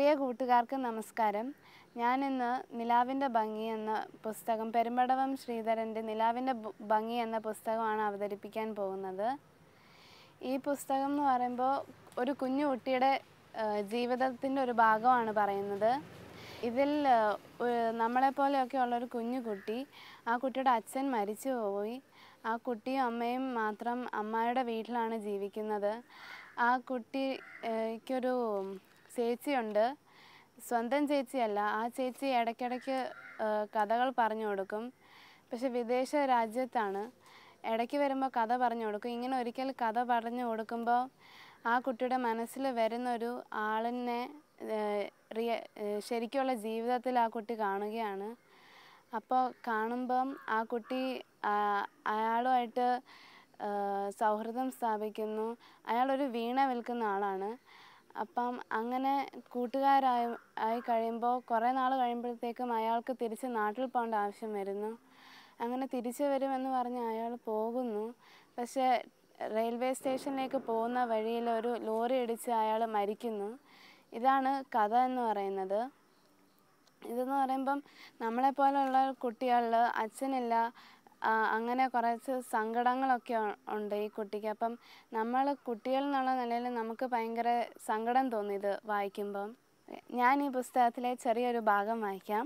പ്രിയ കൂട്ടുകാർക്ക് നമസ്കാരം ഞാനിന്ന് നിലാവിൻ്റെ ഭംഗി എന്ന പുസ്തകം പെരുമ്പടവം ശ്രീധരൻ്റെ നിലാവിൻ്റെ ഭ- ഭംഗി എന്ന പുസ്തകമാണ് അവതരിപ്പിക്കാൻ പോകുന്നത് ഈ പുസ്തകം എന്ന് പറയുമ്പോൾ ഒരു കുഞ്ഞു കുട്ടിയുടെ ജീവിതത്തിൻ്റെ ഒരു ഭാഗമാണ് പറയുന്നത് ഇതിൽ ആ, ഒരു- നമ്മളെപ്പോലെയൊക്കെ ഉള്ളൊരു കുഞ്ഞു കുട്ടി ആ കുട്ടിയുടെ അച്ഛൻ മരിച്ചു പോയി ആ കുട്ടിയും അമ്മയും മാത്രം അമ്മയുടെ വീട്ടിലാണ് ജീവിക്കുന്നത് ആ കുട്ടിക്കൊരു ചേച്ചിയുണ്ട് സ്വന്തം ചേച്ചിയല്ല ആ ചേച്ചി ഇടയ്ക്കിടയ്ക്ക് ആ, കഥകൾ പറഞ്ഞു കൊടുക്കും പക്ഷെ വിദേശ രാജ്യത്താണ് ഇടയ്ക്ക് വരുമ്പോൾ കഥ പറഞ്ഞു കൊടുക്കും ഇങ്ങനെ ഒരിക്കൽ കഥ പറഞ്ഞു കൊടുക്കുമ്പോൾ ആ കുട്ടിയുടെ മനസ്സിൽ വരുന്നൊരു ആളിനെ ഏഹ്, റിയ ഏഹ്, ശരിക്കുള്ള ജീവിതത്തിൽ ആ കുട്ടി കാണുകയാണ് അപ്പോൾ കാണുമ്പം ആ കുട്ടി ആ, അയാളുമായിട്ട് ആ, സൗഹൃദം സ്ഥാപിക്കുന്നു അയാളൊരു വീണ വിൽക്കുന്ന ആളാണ് അപ്പം അങ്ങനെ കൂട്ടുകാരായി ആയി കഴിയുമ്പോൾ കുറേ നാൾ കഴിയുമ്പോഴത്തേക്കും അയാൾക്ക് തിരിച്ച് നാട്ടിൽ പോകേണ്ട ആവശ്യം വരുന്നു അങ്ങനെ തിരിച്ചു വരുമെന്ന് പറഞ്ഞ് അയാൾ പോകുന്നു പക്ഷേ റെയിൽവേ സ്റ്റേഷനിലേക്ക് പോകുന്ന വഴിയിൽ ഒരു ലോറി ഇടിച്ച് അയാൾ മരിക്കുന്നു ഇതാണ് കഥ എന്ന് പറയുന്നത് ഇതെന്ന് പറയുമ്പം നമ്മളെപ്പോലെയുള്ള കുട്ടികളിൽ അച്ഛനില്ല ആ, അങ്ങനെ കുറച്ച് സങ്കടങ്ങളൊക്കെ ഉ- ഉണ്ട് ഈ കുട്ടിക്ക് അപ്പം നമ്മൾ കുട്ടികൾ എന്നുള്ള നിലയിൽ നമുക്ക് ഭയങ്കര സങ്കടം തോന്നി ഇത് വായിക്കുമ്പം ഞാൻ ഈ പുസ്തകത്തിലെ ചെറിയൊരു ഭാഗം വായിക്കാം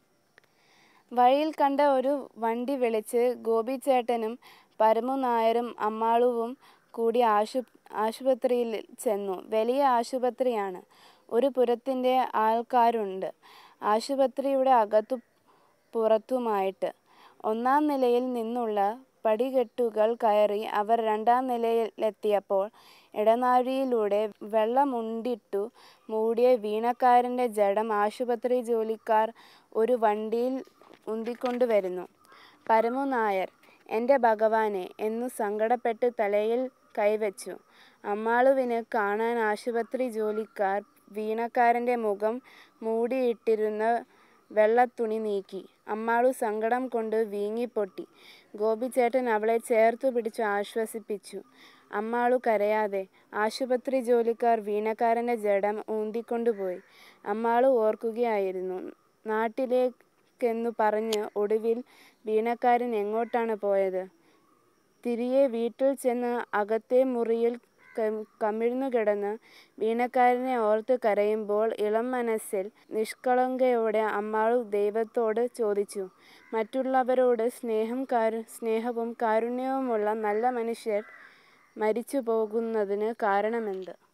വഴിയിൽ കണ്ട ഒരു വണ്ടി വിളിച്ച് ഗോപിച്ചേട്ടനും പരമു നായരും അമ്മാളുവും കൂടി ആശു ആശുപത്രിയിൽ ചെന്നു വലിയ ആശുപത്രിയാണ് ഒരു പുരത്തിൻ്റെ ആൾക്കാരുണ്ട് ആശുപത്രിയുടെ അകത്തു പുറത്തുമായിട്ട് ഒന്നാം നിലയിൽ നിന്നുള്ള പടികെട്ടുകൾ കയറി അവർ രണ്ടാം നിലയിലെത്തിയപ്പോൾ ഇടനാഴിയിലൂടെ വെള്ളമുണ്ടിട്ടു മൂടിയ വീണക്കാരൻ്റെ ജഡം ആശുപത്രി ജോലിക്കാർ ഒരു വണ്ടിയിൽ ഉന്തിക്കൊണ്ടുവരുന്നു പരമു നായർ എൻ്റെ ഭഗവാനെ എന്നു സങ്കടപ്പെട്ട് തലയിൽ കൈവച്ചു അമ്മാളുവിന് കാണാൻ ആശുപത്രി ജോലിക്കാർ വീണക്കാരൻ്റെ മുഖം മൂടിയിട്ടിരുന്ന വെള്ളത്തുണി നീക്കി അമ്മാളു സങ്കടം കൊണ്ട് വീങ്ങിപ്പൊട്ടി ഗോപിച്ചേട്ടൻ അവളെ ചേർത്തു പിടിച്ചു ആശ്വസിപ്പിച്ചു അമ്മാളു കരയാതെ ആശുപത്രി ജോലിക്കാർ വീണക്കാരൻ്റെ ജഡം ഊന്തിക്കൊണ്ടുപോയി അമ്മാളു ഓർക്കുകയായിരുന്നു നാട്ടിലേക്കെന്നു പറഞ്ഞ് ഒടുവിൽ വീണക്കാരൻ എങ്ങോട്ടാണ് പോയത് തിരികെ വീട്ടിൽ ചെന്ന് അകത്തെ മുറിയിൽ കം- കമിഴ്ന്നു കിടന്ന് വീണക്കാരനെ ഓർത്ത് കരയുമ്പോൾ ഇളം മനസ്സിൽ നിഷ്കളങ്കയോടെ അമ്മാളു ദൈവത്തോട് ചോദിച്ചു മറ്റുള്ളവരോട് സ്നേഹം കാരു സ്നേഹവും കാരുണ്യവുമുള്ള നല്ല മനുഷ്യർ മരിച്ചു പോകുന്നതിന് കാരണമെന്ത്